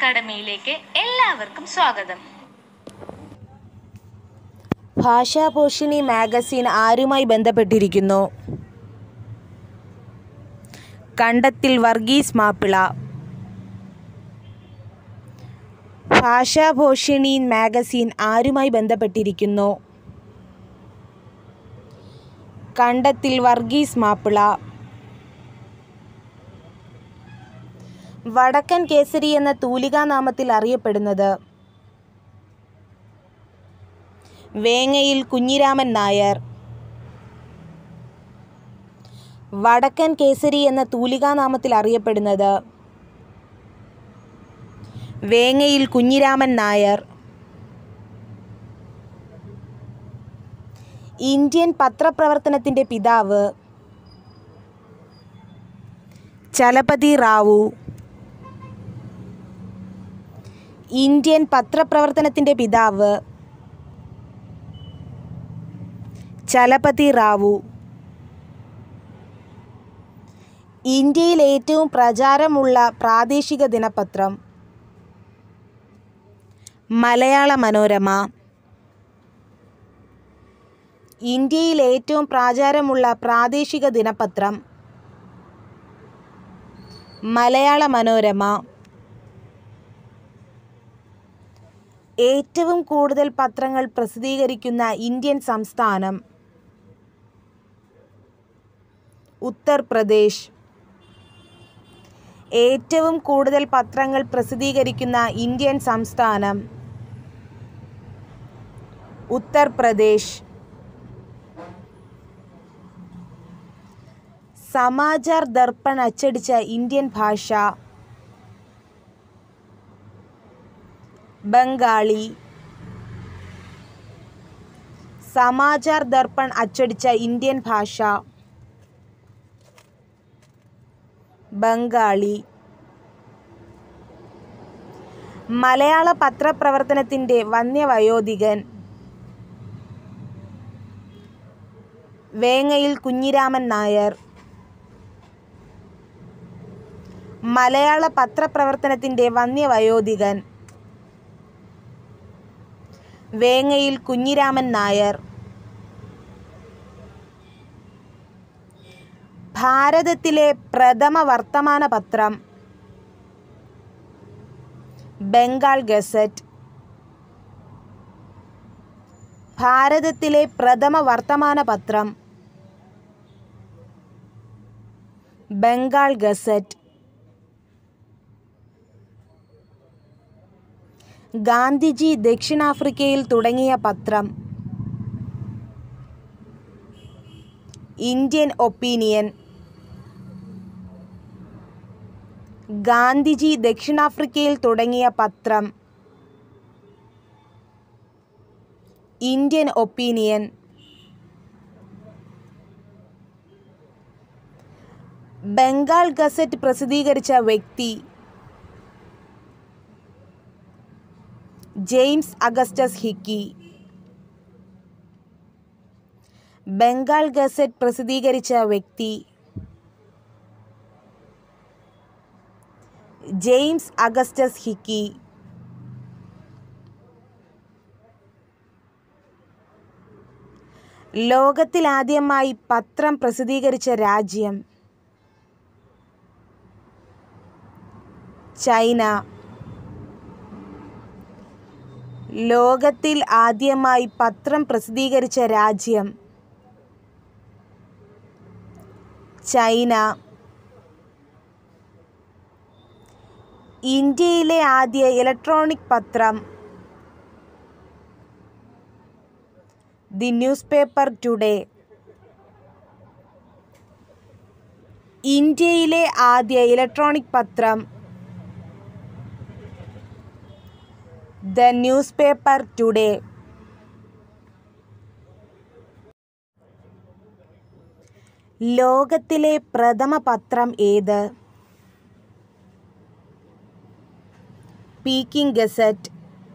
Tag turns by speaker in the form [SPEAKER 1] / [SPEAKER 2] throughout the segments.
[SPEAKER 1] അക്കാഡമിയിലേക്ക് എല്ലാവർക്കും സ്വാഗതം
[SPEAKER 2] ഭാഷാപോഷിണി മാഗസിൻ ആരുമായി ബന്ധപ്പെട്ടിരിക്കുന്നു കണ്ടത്തിൽ വർഗീസ് മാപ്പിള ഭാഷാപോഷിണി മാഗസിൻ ആരുമായി ബന്ധപ്പെട്ടിരിക്കുന്നു കണ്ടത്തിൽ വർഗീസ് മാപ്പിള വടക്കൻ കേസരി എന്ന തൂലികാനാമത്തിൽ അറിയപ്പെടുന്നത് വേങ്ങയിൽ കുഞ്ഞിരാമൻ നായർ വടക്കൻ കേസരി എന്ന തൂലികാനാമത്തിൽ അറിയപ്പെടുന്നത് വേങ്ങയിൽ കുഞ്ഞിരാമൻ നായർ ഇന്ത്യൻ പത്രപ്രവർത്തനത്തിൻ്റെ പിതാവ് ചലപതി റാവു ഇന്ത്യൻ പത്രപ്രവർത്തനത്തിൻ്റെ പിതാവ് ചലപതി റാവു ഇന്ത്യയിൽ ഏറ്റവും പ്രചാരമുള്ള പ്രാദേശിക ദിനപത്രം മലയാള മനോരമ ഇന്ത്യയിൽ ഏറ്റവും പ്രാചാരമുള്ള പ്രാദേശിക ദിനപത്രം മലയാള മനോരമ ഏറ്റവും കൂടുതൽ പത്രങ്ങൾ പ്രസിദ്ധീകരിക്കുന്ന ഇന്ത്യൻ സംസ്ഥാനം ഉത്തർപ്രദേശ് ഏറ്റവും കൂടുതൽ പത്രങ്ങൾ പ്രസിദ്ധീകരിക്കുന്ന ഇന്ത്യൻ സംസ്ഥാനം ഉത്തർപ്രദേശ് സമാചാർ ദർപ്പൺ അച്ചടിച്ച ഇന്ത്യൻ ഭാഷ ബംഗാളി സമാചാർ ദർപ്പൺ അച്ചടിച്ച ഇന്ത്യൻ ഭാഷ ബംഗാളി മലയാള പത്രപ്രവർത്തനത്തിൻ്റെ വന്യവയോധികൻ വേങ്ങയിൽ കുഞ്ഞിരാമൻ നായർ മലയാള പത്രപ്രവർത്തനത്തിൻ്റെ വന്യവയോധികൻ വേങ്ങയിൽ കുഞ്ഞിരാമൻ നായർ ഭാരതത്തിലെ പ്രഥമ വർത്തമാന പത്രം ബംഗാൾ ഗസറ്റ് ഭാരതത്തിലെ പ്രഥമ വർത്തമാന പത്രം ബംഗാൾ ഗസറ്റ് ഗാന്ധിജി ദക്ഷിണാഫ്രിക്കയിൽ തുടങ്ങിയ പത്രം ഇന്ത്യൻ ഒപ്പീനിയൻ ഗാന്ധിജി ദക്ഷിണാഫ്രിക്കയിൽ തുടങ്ങിയ പത്രം ഇന്ത്യൻ ഒപ്പീനിയൻ ബംഗാൾ ഗസറ്റ് പ്രസിദ്ധീകരിച്ച വ്യക്തി James Augustus Hicky Bengal Gazette പ്രസിദ്ധീകരിച്ച വ്യക്തി ജെയിംസ് അഗസ്റ്റസ് ഹിക്കി ലോകത്തിലാദ്യമായി പത്രം പ്രസിദ്ധീകരിച്ച രാജ്യം ചൈന ലോകത്തിൽ ആദ്യമായി പത്രം പ്രസിദ്ധീകരിച്ച രാജ്യം ചൈന ഇന്ത്യയിലെ ആദ്യ ഇലക്ട്രോണിക് പത്രം ദി ന്യൂസ് പേപ്പർ ടുഡേ ഇന്ത്യയിലെ ആദ്യ ഇലക്ട്രോണിക് പത്രം ദ ന്യൂസ് പേപ്പർ ടുഡേ ലോകത്തിലെ പ്രഥമ പത്രം ഏത് പീക്കിംഗ് ഗസറ്റ്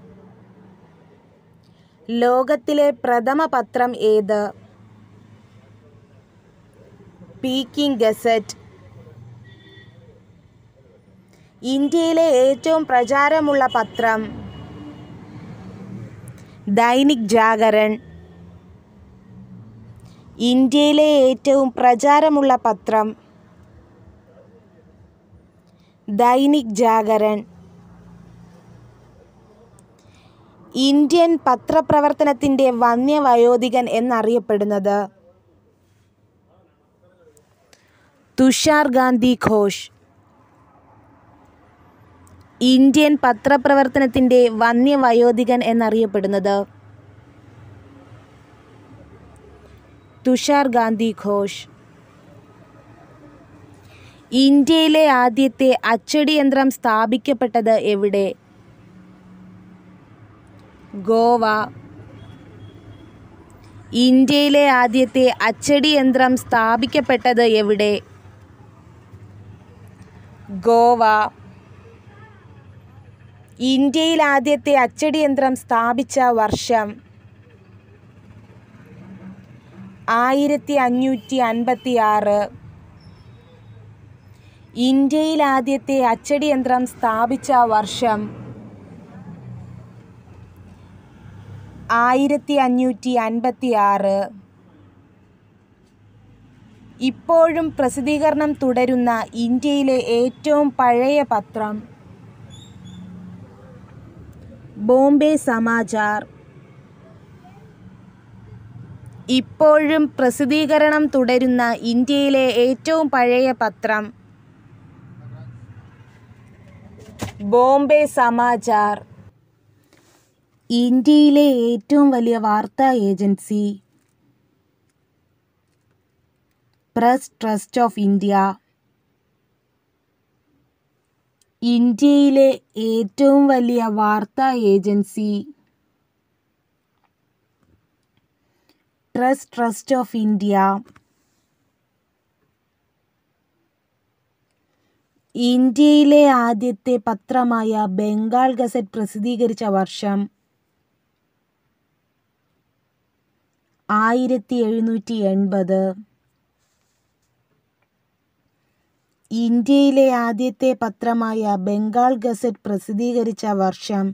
[SPEAKER 2] ലോകത്തിലെ പ്രഥമ പത്രം ഏത് പീക്കിംഗ് ഗസറ്റ് ഇന്ത്യയിലെ ഏറ്റവും പ്രചാരമുള്ള പത്രം ദൈനിക് ജാഗരൺ ഇന്ത്യയിലെ ഏറ്റവും പ്രചാരമുള്ള പത്രം ദൈനിക് ജാഗരൺ ഇന്ത്യൻ പത്രപ്രവർത്തനത്തിൻ്റെ വന്യവയോധികൻ എന്നറിയപ്പെടുന്നത് തുഷാർ ഗാന്ധി ഘോഷ് ഇന്ത്യൻ പത്രപ്രവർത്തനത്തിൻ്റെ വന്യവയോധികൻ എന്നറിയപ്പെടുന്നത് തുഷാർ ഗാന്ധി ഘോഷ് ഇന്ത്യയിലെ ആദ്യത്തെ അച്ചടി യന്ത്രം സ്ഥാപിക്കപ്പെട്ടത് എവിടെ ഗോവ ഇന്ത്യയിലെ ആദ്യത്തെ അച്ചടി യന്ത്രം സ്ഥാപിക്കപ്പെട്ടത് എവിടെ ഗോവ ഇന്ത്യയിൽ ആദ്യത്തെ അച്ചടി യന്ത്രം സ്ഥാപിച്ച വർഷം ആയിരത്തി അഞ്ഞൂറ്റി അൻപത്തി ആറ് ഇന്ത്യയിൽ ആദ്യത്തെ അച്ചടി യന്ത്രം സ്ഥാപിച്ച വർഷം ആയിരത്തി അഞ്ഞൂറ്റി അൻപത്തി ആറ് ഇപ്പോഴും പ്രസിദ്ധീകരണം തുടരുന്ന ഇന്ത്യയിലെ ഏറ്റവും പഴയ പത്രം ബോംബെ സമാചാർ ഇപ്പോഴും പ്രസിദ്ധീകരണം തുടരുന്ന ഇന്ത്യയിലെ ഏറ്റവും പഴയ പത്രം ബോംബെ സമാചാർ ഇന്ത്യയിലെ ഏറ്റവും വലിയ വാർത്താ agency press trust of India ഇന്ത്യയിലെ ഏറ്റവും വലിയ വാർത്താ agency press trust of India ഇന്ത്യയിലെ ആദ്യത്തെ പത്രമായ ബംഗാൾ ഗസറ്റ് പ്രസിദ്ധീകരിച്ച വർഷം ആയിരത്തി എഴുന്നൂറ്റി എൺപത് ഇന്ത്യയിലെ ആദ്യത്തെ പത്രമായ ബംഗാൾ ഗസറ്റ് പ്രസിദ്ധീകരിച്ച വർഷം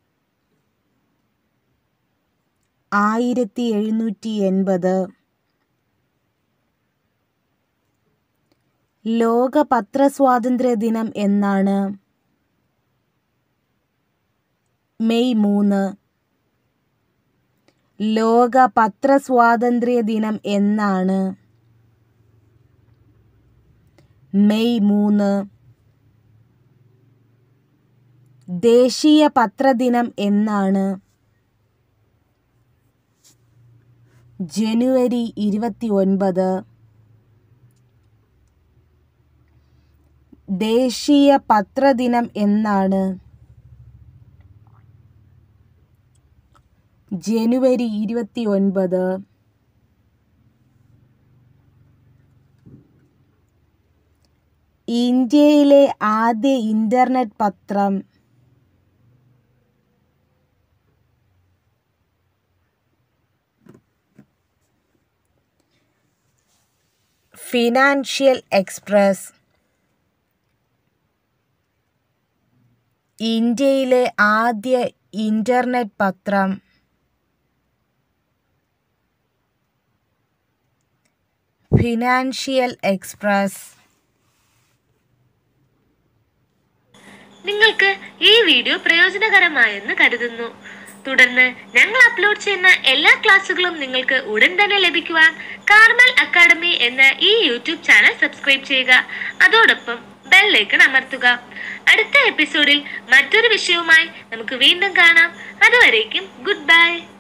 [SPEAKER 2] ആയിരത്തി എഴുന്നൂറ്റി എൺപത് ലോക പത്രസ്വാതന്ത്ര്യ ദിനം എന്നാണ് മെയ് മൂന്ന് ലോക പത്രസ്വാതന്ത്ര്യ ദിനം എന്നാണ് മെയ് മൂന്ന് ദേശീയ പത്രദിനം എന്നാണ് ജനുവരി ഇരുപത്തി ഒൻപത് ദേശീയ പത്രദിനം എന്നാണ് ജനുവരി ഇരുപത്തി ഒൻപത് ഇന്ത്യയിലെ ആദ്യ ഇൻ്റർനെറ്റ് പത്രം ഫിനാൻഷ്യൽ എക്സ്പ്രസ് ഇന്ത്യയിലെ ആദ്യ ഇൻ്റർനെറ്റ് പത്രം ഫിനാൻഷ്യൽ എക്സ്പ്രസ്
[SPEAKER 1] നിങ്ങൾക്ക് ഈ വീഡിയോ പ്രയോജനകരമായെന്ന് കരുതുന്നു തുടർന്ന് ഞങ്ങൾ അപ്ലോഡ് ചെയ്യുന്ന എല്ലാ ക്ലാസ്സുകളും നിങ്ങൾക്ക് ഉടൻ തന്നെ ലഭിക്കുവാൻ കാർമൽ അക്കാഡമി എന്ന ഈ യൂട്യൂബ് ചാനൽ സബ്സ്ക്രൈബ് ചെയ്യുക അതോടൊപ്പം ബെല്ലൈക്കൺ അമർത്തുക അടുത്ത എപ്പിസോഡിൽ മറ്റൊരു വിഷയവുമായി നമുക്ക് വീണ്ടും കാണാം അതുവരേക്കും ഗുഡ് ബൈ